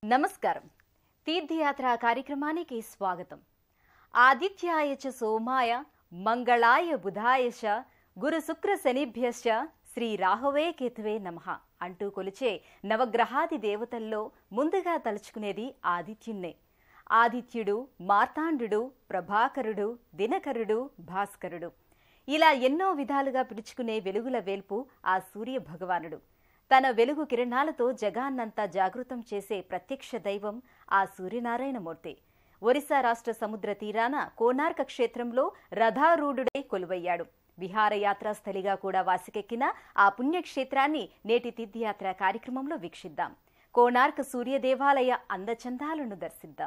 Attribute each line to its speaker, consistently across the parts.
Speaker 1: నమస్కారం తీర్థయాత్ర కార్యక్రమానికి స్వాగతం ఆదిత్యాయ చ సోమాయ మంగళాయ బుధాయ చ గురు శుక్ర శనిభ్యశ్చ శ్రీ రాహవే కేతువే నమః అంటూ కొలిచే నవగ్రహాది దేవతల్లో ముందుగా తలుచుకునేది ఆదిత్యున్నే ఆదిత్యుడు మార్తాండు ప్రభాకరుడు దినకరుడు భాస్కరుడు ఇలా ఎన్నో విధాలుగా పిలుచుకునే వెలుగుల వేల్పు ఆ సూర్య భగవానుడు తన వెలుగు కిరణాలతో జగాన్నంతా జాగృతం చేసే ప్రత్యక్ష దైవం ఆ సూర్యనారాయణమూర్తి ఒరిస్సా రాష్ట్ర సముద్ర తీరాన కోనార్క క్షేత్రంలో రథారూఢుడై కొలువయ్యాడు విహారయాత్రా స్థలిగా కూడా వాసికెక్కిన ఆ పుణ్యక్షేత్రాన్ని నేటి తీర్థయాత్ర కార్యక్రమంలో వీక్షిద్దాం కోనార్క సూర్య దేవాలయ అందచందాలను దర్శిద్దాం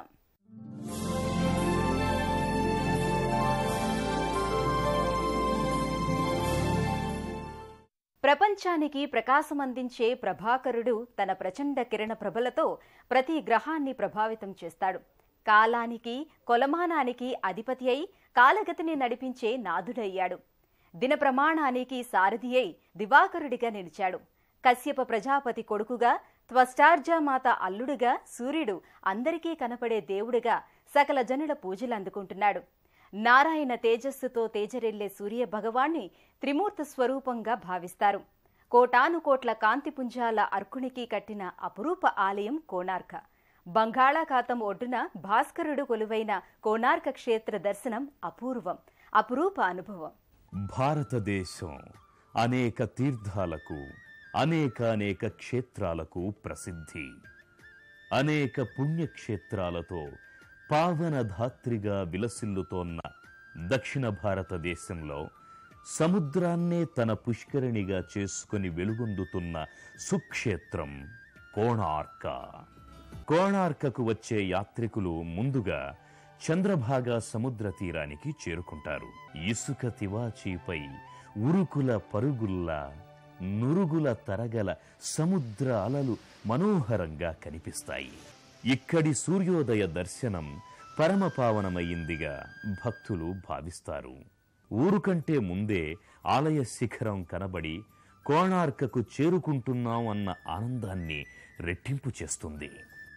Speaker 1: ప్రపంచానికి ప్రకాశం అందించే ప్రభాకరుడు తన ప్రచండ కిరణ ప్రభలతో ప్రతి గ్రహాన్ని ప్రభావితం చేస్తాడు కాలానికి కొలమానానికి అధిపతి అయి కాలగతిని నడిపించే నాథుడయ్యాడు దిన ప్రమాణానికి సారథి అయి దివాకరుడిగా నిలిచాడు కశ్యప ప్రజాపతి కొడుకుగా త్వష్టార్జామాత అల్లుడుగా సూర్యుడు అందరికీ కనపడే దేవుడిగా సకల జనుల పూజలు అందుకుంటున్నాడు నారాయణ తేజస్సుతో తేజరెళ్లే సూర్య భగవాన్ని త్రిమూర్త స్వరూపంగా భావిస్తారు కోటాను కోట్ల కాంతిపుంజాల అర్కునికి కట్టిన అపురూప ఆలయం కోనార్క బంగాళాఖాతం ఒడ్డున భాస్కరుడు కొలువైన కోనార్క క్షేత్ర దర్శనం అపూర్వం అపురూప అనుభవం
Speaker 2: భారతదేశం అనేక తీర్థాలకు అనేక అనేక క్షేత్రాలకు ప్రసిద్ధి అనేక పుణ్యక్షేత్రాలతో పావనధాత్రిగా విలసిల్లుతోన్న దక్షిణ భారతదేశంలో సముద్రాన్నే తన పుష్కరిణిగా చేసుకుని వెలుగొందుతున్న సుక్షేత్రం కోణార్క కోణార్కకు వచ్చే యాత్రికులు ముందుగా చంద్రభాగా సముద్ర తీరానికి చేరుకుంటారు ఇసుక తివాచీపై ఉరుకుల పరుగుల్లా నురుగుల తరగల సముద్ర అలలు మనోహరంగా కనిపిస్తాయి ఇక్కడి సూర్యోదయ దర్శనం పరమపావనమయ్యిందిగా భక్తులు భావిస్తారు ఊరు కంటే ముందే ఆలయ శిఖరం కనబడి కోణార్కకు చేరుకుంటున్నాం అన్న ఆనందాన్ని రెట్టింపు చేస్తుంది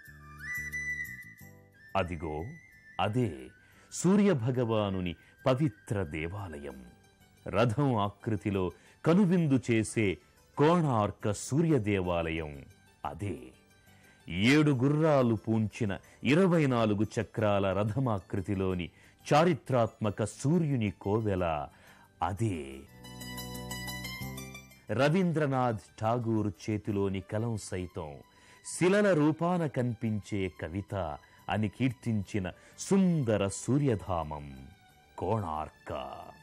Speaker 2: అదిగో అదే సూర్యభగవానుని పవిత్ర దేవాలయం రథం ఆకృతిలో కనువిందు చేసే కోణార్క సూర్య దేవాలయం అదే ఏడు గుర్రాలు పూంచిన ఇరవై నాలుగు చక్రాల రథమాకృతిలోని చారిత్రాత్మక సూర్యుని కోవెల అదే రవీంద్రనాథ్ ఠాగూర్ చేతిలోని కలం సైతం శిలల రూపాన కనిపించే కవిత అని కీర్తించిన సుందర సూర్యధామం కోణార్క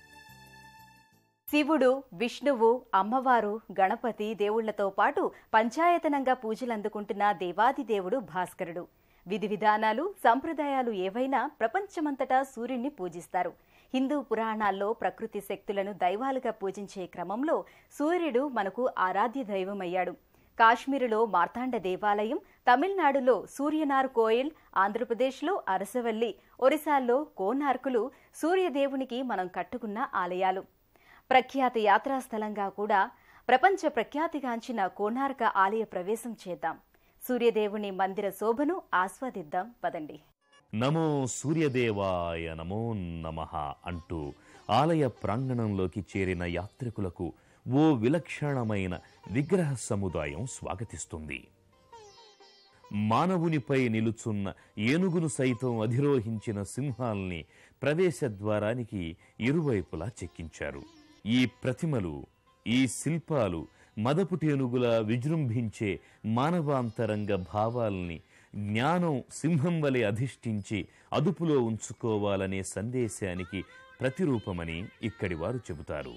Speaker 1: శివుడు విష్ణువు అమ్మవారు గణపతి దేవుళ్లతో పాటు పంచాయతనంగా పూజలందుకుంటున్న దేవాది దేవుడు భాస్కరుడు విధి విధానాలు సంప్రదాయాలు ఏవైనా ప్రపంచమంతటా సూర్యుణ్ణి పూజిస్తారు హిందూ పురాణాల్లో ప్రకృతి శక్తులను దైవాలుగా పూజించే క్రమంలో సూర్యుడు మనకు ఆరాధ్య దైవమయ్యాడు కాశ్మీరులో మార్తాండ దేవాలయం తమిళనాడులో సూర్యనార్ కోయిల్ ఆంధ్రప్రదేశ్లో అరసవల్లి ఒరిస్సాల్లో కోనార్కులు సూర్యదేవునికి మనం కట్టుకున్న ఆలయాలు ప్రఖ్యాత యాత్రాస్థలంగా కూడా ప్రపంచ ప్రఖ్యాతిగాంచిన కోనార్క ఆలయ ప్రవేశం చేద్దాం సూర్యదేవుని మందిర శోభను ఆస్వాదిద్దాం పదండి
Speaker 2: నమో సూర్యదేవాయ నమో నమః అంటూ ఆలయ ప్రాంగణంలోకి చేరిన యాత్రికులకు ఓ విలక్షణమైన విగ్రహ సముదాయం స్వాగతిస్తుంది మానవునిపై నిలుచున్న ఏనుగును సైతం అధిరోహించిన సింహాల్ని ప్రవేశ ద్వారానికి ఇరువైపులా చెక్కించారు ఈ ప్రతిమలు ఈ శిల్పాలు మదపుటేనుగులా విజృంభించే మానవాంతరంగ భావాల్ని జ్ఞానం సింహం వలె అధిష్ఠించి అదుపులో ఉంచుకోవాలనే సందేశానికి ప్రతిరూపమని ఇక్కడి వారు చెబుతారు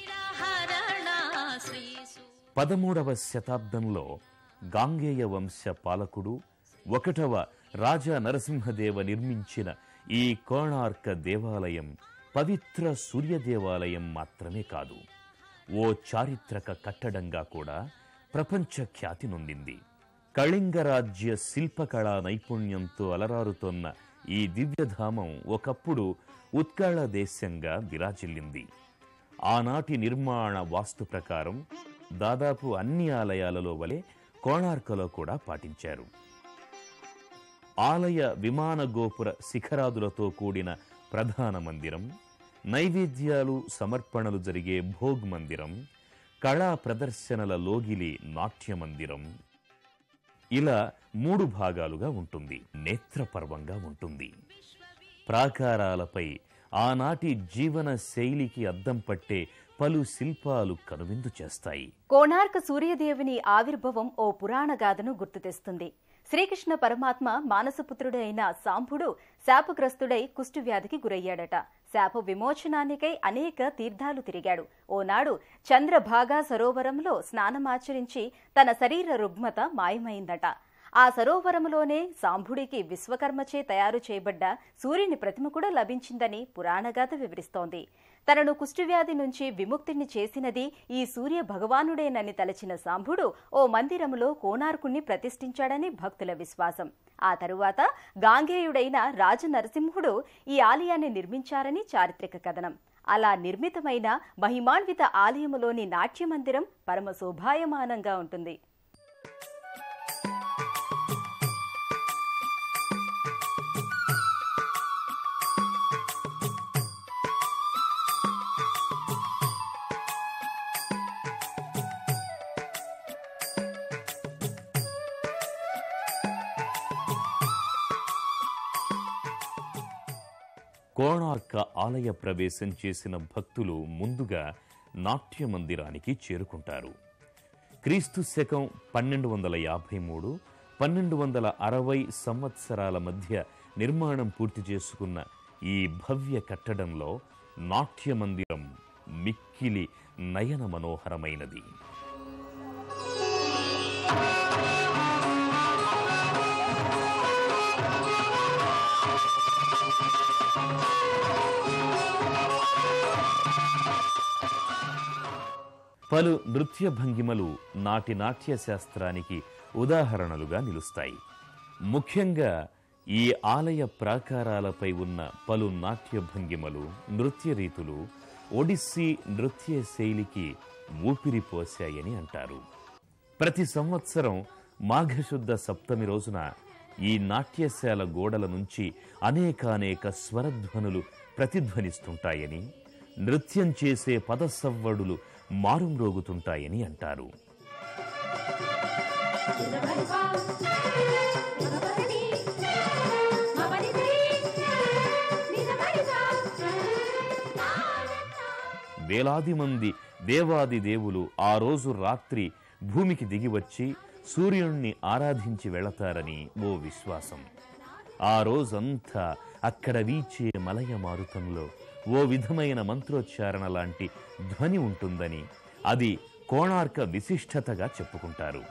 Speaker 2: పదమూడవ శతాబ్దంలో గాంగేయ వంశ పాలకుడు ఒకటవ రాజా నరసింహదేవ నిర్మించిన ఈ కోణార్క దేవాలయం పవిత్ర సూర్య దేవాలయం మాత్రమే కాదు ఓ చారిత్రక కట్టడంగా కూడా ప్రపంచ ఖ్యాతి నొందింది కళింగరాజ్య శిల్పకళా నైపుణ్యంతో అలరారుతోన్న ఈ దివ్యధామం ఒకప్పుడు ఉత్కళ దేశంగా విరాజిల్లింది ఆనాటి నిర్మాణ వాస్తు ప్రకారం దాదాపు అన్ని ఆలయాలలో వలె కోణార్కలో కూడా పాటించారు ఆలయ విమాన గోపుర శిఖరాదులతో కూడిన ప్రధాన మందిరం నైవేద్యాలు సమర్పణలు జరిగే భోగ్ మందిరం కళా ప్రదర్శనల లోగిలి నాట్య మందిరం ఇలా మూడు భాగాలుగా ఉంటుంది నేత్రపర్వంగా ఉంటుంది ప్రాకారాలపై ఆనాటి జీవన శైలికి అద్దం పట్టే పలు శిల్పాలు కనువిందు చేస్తాయి
Speaker 1: కోణార్క సూర్యదేవుని ఆవిర్భవం ఓ పురాణ గాథను గుర్తు తెస్తుంది శ్రీకృష్ణ పరమాత్మ మానసపుత్రుడైన సాంబుడు శాపగ్రస్తుడై కుష్ఠవ్యాధికి గురయ్యాడట శాప విమోచనానికై అనేక తీర్థాలు తిరిగాడు ఓనాడు చంద్రభాగా సరోవరంలో స్నానమాచరించి తన శరీర రుగ్మత మాయమైందట ఆ సరోవరములోనే సాంబుడికి విశ్వకర్మచే తయారు చేయబడ్డ సూర్యుని ప్రతిమ కూడా లభించిందని పురాణగాథ వివరిస్తోంది తనను కుష్ఠవ్యాధి నుంచి విముక్తిని చేసినది ఈ సూర్య భగవానుడేనని తలచిన సాంబుడు ఓ మందిరములో కోనార్కుణ్ణి ప్రతిష్ఠించాడని భక్తుల విశ్వాసం ఆ తరువాత గాంగేయుడైన రాజనరసింహుడు ఈ ఆలయాన్ని నిర్మించారని చారిత్రక కథనం అలా నిర్మితమైన మహిమాన్విత ఆలయములోని నాట్యమందిరం పరమ శోభాయమానంగా ఉంటుంది
Speaker 2: కోణార్క ఆలయ ప్రవేశం చేసిన భక్తులు ముందుగా నాట్య మందిరానికి చేరుకుంటారు క్రీస్తు శకం పన్నెండు వందల యాభై మూడు పన్నెండు వందల అరవై సంవత్సరాల మధ్య నిర్మాణం పూర్తి చేసుకున్న ఈ భవ్య కట్టడంలో నాట్య మందిరం మిక్కిలి నయన మనోహరమైనది పలు నృత్య భంగిమలు నాటి నాట్య శాస్త్రానికి ఉదాహరణలుగా నిలుస్తాయి ముఖ్యంగా ఈ ఆలయ ప్రాకారాలపై ఉన్న పలు నాట్య భంగిమలు నృత్య రీతులు ఒడిస్సీ నృత్య శైలికి ఊపిరి పోశాయని అంటారు ప్రతి సంవత్సరం మాఘశుద్ధ సప్తమి రోజున ఈ నాట్యశాల గోడల నుంచి అనేకానేక స్వరధ్వనులు ప్రతిధ్వనిస్తుంటాయని నృత్యం చేసే పదసవ్వడులు మారుమ్రోగుతుంటాయని అంటారు వేలాది మంది దేవాది దేవులు ఆ రోజు రాత్రి భూమికి దిగివచ్చి సూర్యుణ్ణి ఆరాధించి వెళతారని ఓ విశ్వాసం ఆ రోజంతా అక్కడ వీచే మలయ మారుతంలో ఓ విధమైన మంత్రోచ్చారణ లాంటి ధ్వని ఉంటుందని అది కోణార్క విశిష్టతగా చెప్పుకుంటారు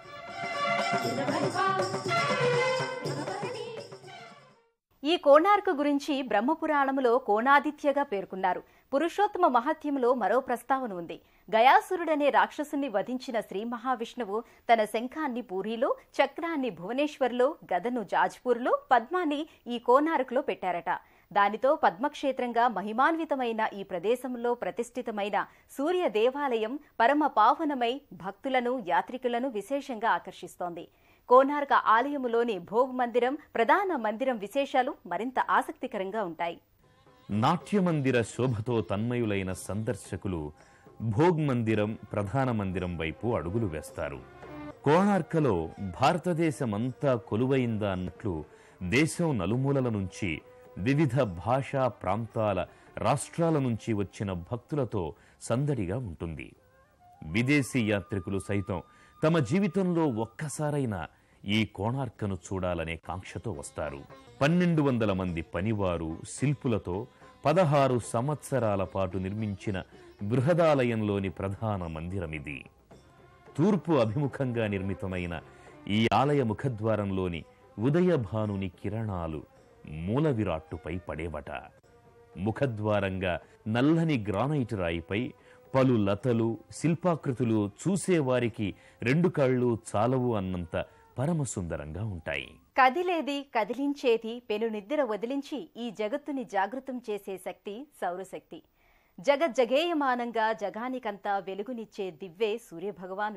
Speaker 1: ఈ కోణార్క గురించి బ్రహ్మపురాణములో కోణాదిత్యగా పేర్కొన్నారు పురుషోత్తమ మహత్యంలో మరో ప్రస్తావన ఉంది గయాసురుడనే రాక్షసుని వధించిన శ్రీ మహావిష్ణువు తన శంఖాన్ని పూరిలో చక్రాన్ని భువనేశ్వర్లో గదను జాజ్పూర్లో పద్మాన్ని ఈ కోనార్కులో పెట్టారట దానితో పద్మక్షేత్రంగా మహిమాన్వితమైన ఈ ప్రదేశంలో ప్రతిష్ఠితమైన సూర్య దేవాలయం పరమ పావనమై భక్తులను యాత్రికులను విశేషంగా ఆకర్షిస్తోంది కోనార్క ఆలయములోని భోగ్ మందిరం ప్రధాన మందిరం విశేషాలు మరింత ఆసక్తికరంగా ఉంటాయి
Speaker 2: నాట్యమందిర శోభతో తన్మయులైన సందర్శకులు భోగ్ మందిరం ప్రధాన మందిరం వైపు అడుగులు వేస్తారు కోణార్కలో భారతదేశమంతా కొలువైందా అన్నట్లు దేశం నలుమూలల నుంచి వివిధ భాషా ప్రాంతాల రాష్ట్రాల నుంచి వచ్చిన భక్తులతో సందడిగా ఉంటుంది విదేశీ యాత్రికులు సైతం తమ జీవితంలో ఒక్కసారైనా ఈ కోణార్కను చూడాలనే కాంక్షతో వస్తారు పన్నెండు వందల మంది పనివారు శిల్పులతో పదహారు సంవత్సరాల పాటు నిర్మించిన బృహదాలయంలోని ప్రధాన మందిరమిది తూర్పు అభిముఖంగా నిర్మితమైన ఈ ఆలయ ముఖద్వారంలోని ఉదయభానుని కిరణాలు మూల విరాట్టుపై పడేవట ముఖద్వారంగా నల్లని గ్రానైట్ రాయిపై పలు లతలు శిల్పాకృతులు చూసేవారికి రెండు కళ్ళు చాలవు అన్నంత పరమసుందరంగా ఉంటాయి
Speaker 1: కదిలేది కదిలించేది పెనునిద్ర వదిలించి ఈ జగత్తుని జాగృతం చేసే శక్తి సౌరశక్తి జగజ్జగేయమానంగా జగానికంతా వెలుగునిచ్చే దివ్వే సూర్యభగవానుడు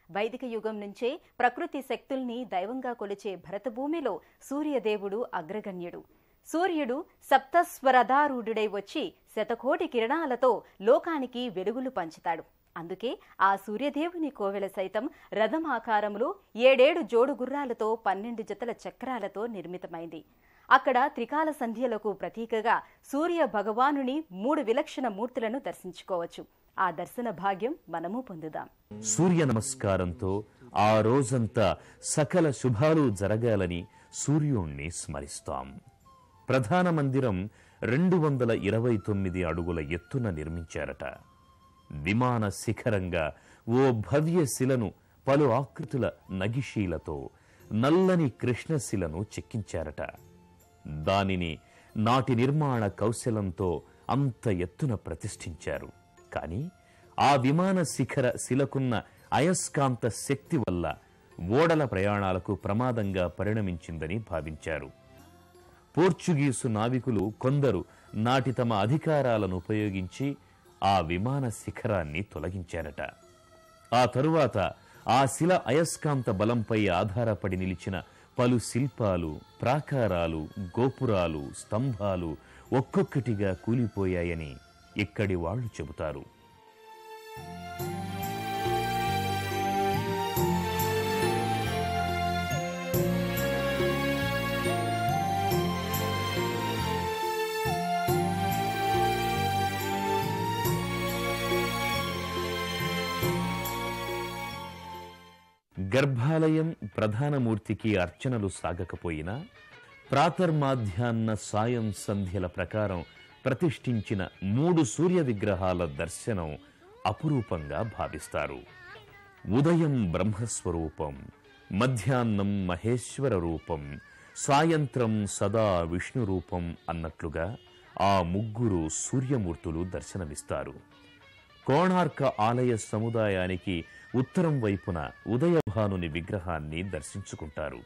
Speaker 1: వైదిక యుగం నుంచే ప్రకృతి శక్తుల్ని దైవంగా కొలిచే భరతభూమిలో సూర్యదేవుడు అగ్రగణ్యుడు సూర్యుడు సప్తస్వరధారూఢుడై వచ్చి శతకోటి కిరణాలతో లోకానికి వెలుగులు పంచుతాడు అందుకే ఆ సూర్యదేవుని కోవెల సైతం రథం ఆకారంలో ఏడేడు జోడు గుర్రాలతో పన్నెండు జతల చక్రాలతో నిర్మితమైంది అక్కడ త్రికాల సంధ్యలకు ప్రతీకగా సూర్య భగవానుని మూడు విలక్షణ మూర్తులను దర్శించుకోవచ్చు ఆ దర్శన భాగ్యం మనము పొందుదాం
Speaker 2: సూర్య నమస్కారంతో ఆ రోజంతా సకల శుభాలు జరగాలని సూర్యుణ్ణి స్మరిస్తాం ప్రధాన మందిరం రెండు వందల ఇరవై తొమ్మిది అడుగుల ఎత్తున నిర్మించారట విమాన శిఖరంగా ఓ భవ్య శిలను పలు ఆకృతుల నగిశీలతో నల్లని కృష్ణశిలను చెక్కించారట దానిని నాటి నిర్మాణ కౌశలంతో అంత ఎత్తున ప్రతిష్ఠించారు కాని ఆ విమాన శిఖర శిలకున్న అయస్కాంత శక్తి వల్ల ఓడల ప్రయాణాలకు ప్రమాదంగా పరిణమించిందని భావించారు పోర్చుగీసు నావికులు కొందరు నాటి తమ అధికారాలను ఉపయోగించి ఆ విమాన శిఖరాన్ని తొలగించారట ఆ తరువాత ఆ శిల అయస్కాంత బలంపై ఆధారపడి నిలిచిన పలు శిల్పాలు ప్రాకారాలు గోపురాలు స్తంభాలు ఒక్కొక్కటిగా కూలిపోయాయని ఇక్కడి వాళ్ళు చెబుతారు గర్భాలయం ప్రధానమూర్తికి అర్చనలు సాగకపోయినా ప్రాతర్మాధ్యాన్న సాయం సంధ్యల ప్రకారం ప్రతిష్ఠించిన మూడు సూర్య విగ్రహాల దర్శనం అపురూపంగా భావిస్తారు ఉదయం బ్రహ్మస్వరూపం మధ్యాహ్నం మహేశ్వర రూపం సాయంత్రం సదా విష్ణు రూపం అన్నట్లుగా ఆ ముగ్గురు సూర్యమూర్తులు దర్శనమిస్తారు కోణార్క ఆలయ సముదాయానికి ఉత్తరం వైపున ఉదయభానుని విగ్రహాన్ని దర్శించుకుంటారు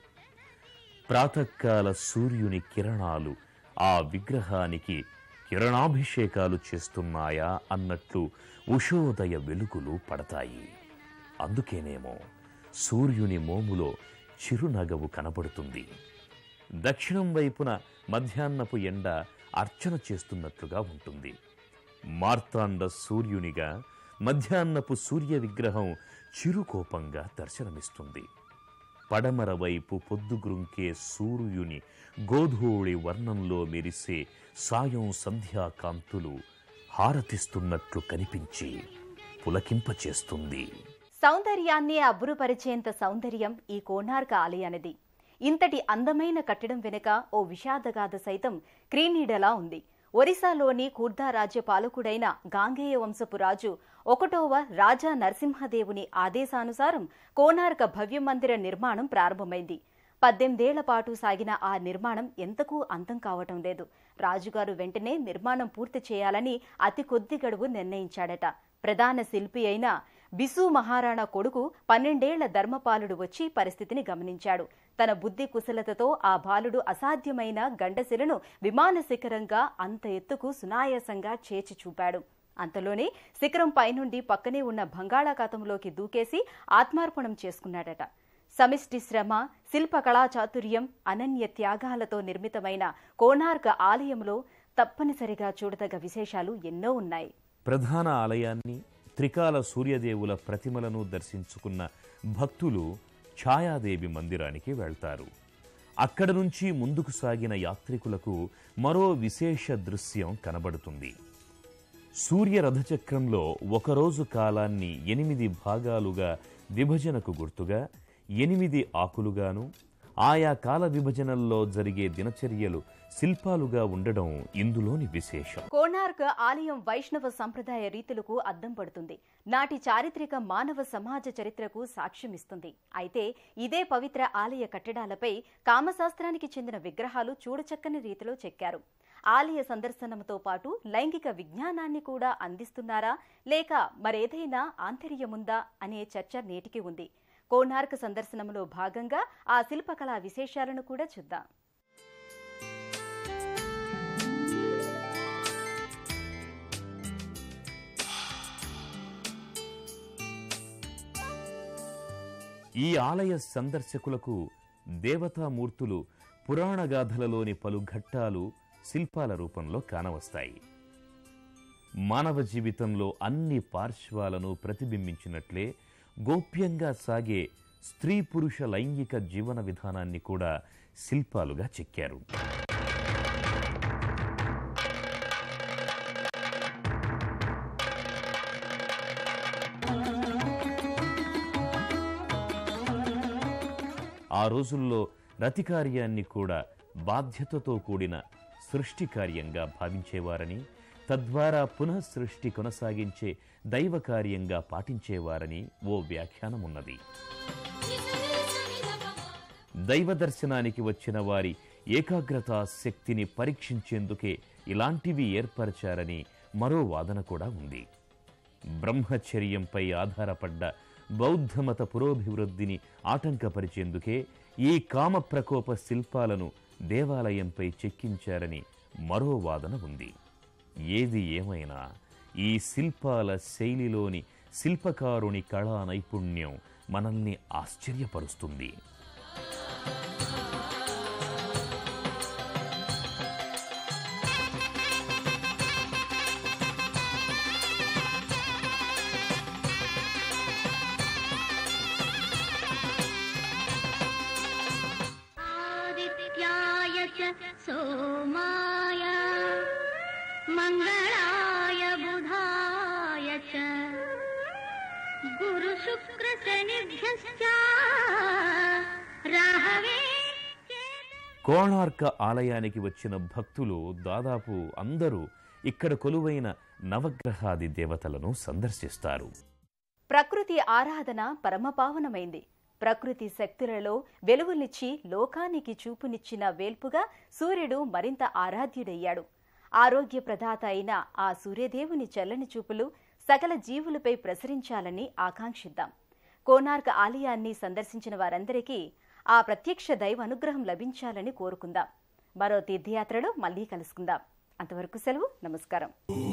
Speaker 2: ప్రాతకాల సూర్యుని కిరణాలు ఆ విగ్రహానికి కిరణాభిషేకాలు చేస్తున్నాయా అన్నట్లు ఉషోదయ వెలుగులు పడతాయి అందుకేనేమో సూర్యుని మోములో చిరునగవు కనబడుతుంది దక్షిణం వైపున మధ్యాహ్నపు ఎండ అర్చన చేస్తున్నట్లుగా ఉంటుంది మార్తాండ సూర్యునిగా మధ్యాహ్నపు సూర్య విగ్రహం చిరుకోపంగా దర్శనమిస్తుంది పడమర వైపు పొద్దుగురుంకే సూర్యుని గోధూళి వర్ణంలో మెరిసే సాయం సంధ్యాకాంతులు హారతిస్తున్నట్లు కనిపించి పులకింపచేస్తుంది
Speaker 1: సౌందర్యాన్ని అబ్బురుపరిచేంత సౌందర్యం ఈ కోణార్క ఆలయానిది ఇంతటి అందమైన కట్టడం వెనుక ఓ విషాదగాథ సైతం క్రీనీడలా ఉంది ఒరిస్సాలోని కుర్దా రాజ్య పాలకుడైన గాంగేయ వంశపు రాజు ఒకటోవ రాజా నరసింహదేవుని ఆదేశానుసారం కోనార్క భవ్య మందిర నిర్మాణం ప్రారంభమైంది పద్దెనిమిదేళ్ల పాటు సాగిన ఆ నిర్మాణం ఎంతకు అంతం కావటం లేదు రాజుగారు వెంటనే నిర్మాణం పూర్తి చేయాలని అతి కొద్ది గడువు నిర్ణయించాడట ప్రధాన శిల్పి అయిన బిసు మహారాణా కొడుకు పన్నెండేళ్ల ధర్మపాలుడు వచ్చి పరిస్థితిని గమనించాడు తన బుద్ధి కుశలతతో ఆ బాలుడు అసాధ్యమైన గండశిలను విమాన శిఖరంగా అంత ఎత్తుకు సునాయాసంగా చేర్చి చూపాడు అంతలోనే శిఖరం పైనుండి పక్కనే ఉన్న బంగాళాఖాతంలోకి దూకేసి ఆత్మార్పణం చేసుకున్నాడట సమిష్టి శ్రమ శిల్పకళా చాతుర్యం అనన్య త్యాగాలతో నిర్మితమైన కోణార్క ఆలయంలో తప్పనిసరిగా చూడదగ విశేషాలు ఎన్నో ఉన్నాయి
Speaker 2: ప్రధాన ఆలయాన్ని త్రికాల సూర్యదేవుల ప్రతిమలను దర్శించుకున్న భక్తులు ఛాయాదేవి మందిరానికి వెళ్తారు అక్కడ నుంచి ముందుకు సాగిన యాత్రికులకు మరో విశేష దృశ్యం కనబడుతుంది సూర్య రథచక్రంలో ఒకరోజు కాలాన్ని ఎనిమిది భాగాలుగా విభజనకు గుర్తుగా ఎనిమిది ఆకులుగాను ఆయా కాల విభజనల్లో జరిగే దినచర్యలు శిల్పాలుగా ఉండడం ఇందులోని విశేషం
Speaker 1: కోణార్క్ ఆలయం వైష్ణవ సంప్రదాయ రీతులకు అద్దం పడుతుంది నాటి చారిత్రక మానవ సమాజ చరిత్రకు సాక్ష్యమిస్తుంది అయితే ఇదే పవిత్ర ఆలయ కట్టడాలపై కామశాస్త్రానికి చెందిన విగ్రహాలు చూడచక్కని రీతిలో చెక్కారు ఆలయ సందర్శనంతో పాటు లైంగిక విజ్ఞానాన్ని కూడా అందిస్తున్నారా లేక మరేదైనా ఆంతర్యముందా అనే చర్చ నేటికి ఉంది కోణార్క్ సందర్శనంలో భాగంగా ఆ శిల్పకళా విశేషాలను కూడా చూద్దాం
Speaker 2: ఈ ఆలయ సందర్శకులకు దేవతామూర్తులు పురాణగాథలలోని పలు ఘట్టాలు శిల్పాల రూపంలో కానవస్తాయి మానవ జీవితంలో అన్ని పార్శ్వాలను ప్రతిబింబించినట్లే గోప్యంగా సాగే స్త్రీ పురుష లైంగిక జీవన విధానాన్ని కూడా శిల్పాలుగా చెక్కారు ఆ రోజుల్లో రతి కార్యాన్ని కూడా బాధ్యతతో కూడిన సృష్టి కార్యంగా భావించేవారని తద్వారా పునః సృష్టి కొనసాగించే దైవ కార్యంగా పాటించేవారని ఓ వ్యాఖ్యానమున్నది దైవ దర్శనానికి వచ్చిన వారి ఏకాగ్రతా శక్తిని పరీక్షించేందుకే ఇలాంటివి ఏర్పరచారని మరో వాదన కూడా ఉంది బ్రహ్మచర్యంపై ఆధారపడ్డ బౌద్ధమత పురోభివృద్ధిని ఆటంకపరిచేందుకే ఈ కామ ప్రకోప శిల్పాలను దేవాలయంపై చెక్కించారని మరో వాదన ఉంది ఏది ఏమైనా ఈ శిల్పాల శైలిలోని శిల్పకారుని కళా నైపుణ్యం మనల్ని ఆశ్చర్యపరుస్తుంది
Speaker 3: आदित्याय च सोमाय मङ्गलाय बुधाय च गुरुशुक्रशनिभ्यश्च राहवे
Speaker 2: కోణార్క ఆలయానికి వచ్చిన భక్తులు దాదాపు అందరూ ఇక్కడ కొలువైన నవగ్రహాది దేవతలను సందర్శిస్తారు
Speaker 1: ప్రకృతి ఆరాధన పరమపావనమైంది ప్రకృతి శక్తులలో వెలుగునిచ్చి లోకానికి చూపునిచ్చిన వేల్పుగా సూర్యుడు మరింత ఆరాధ్యుడయ్యాడు ఆరోగ్య ప్రదాత అయిన ఆ సూర్యదేవుని చల్లని చూపులు సకల జీవులపై ప్రసరించాలని ఆకాంక్షిద్దాం కోనార్క ఆలయాన్ని సందర్శించిన వారందరికీ ఆ ప్రత్యక్ష దైవ అనుగ్రహం లభించాలని కోరుకుందాం మరో తీర్థయాత్రలో మళ్ళీ కలుసుకుందాం అంతవరకు సెలవు నమస్కారం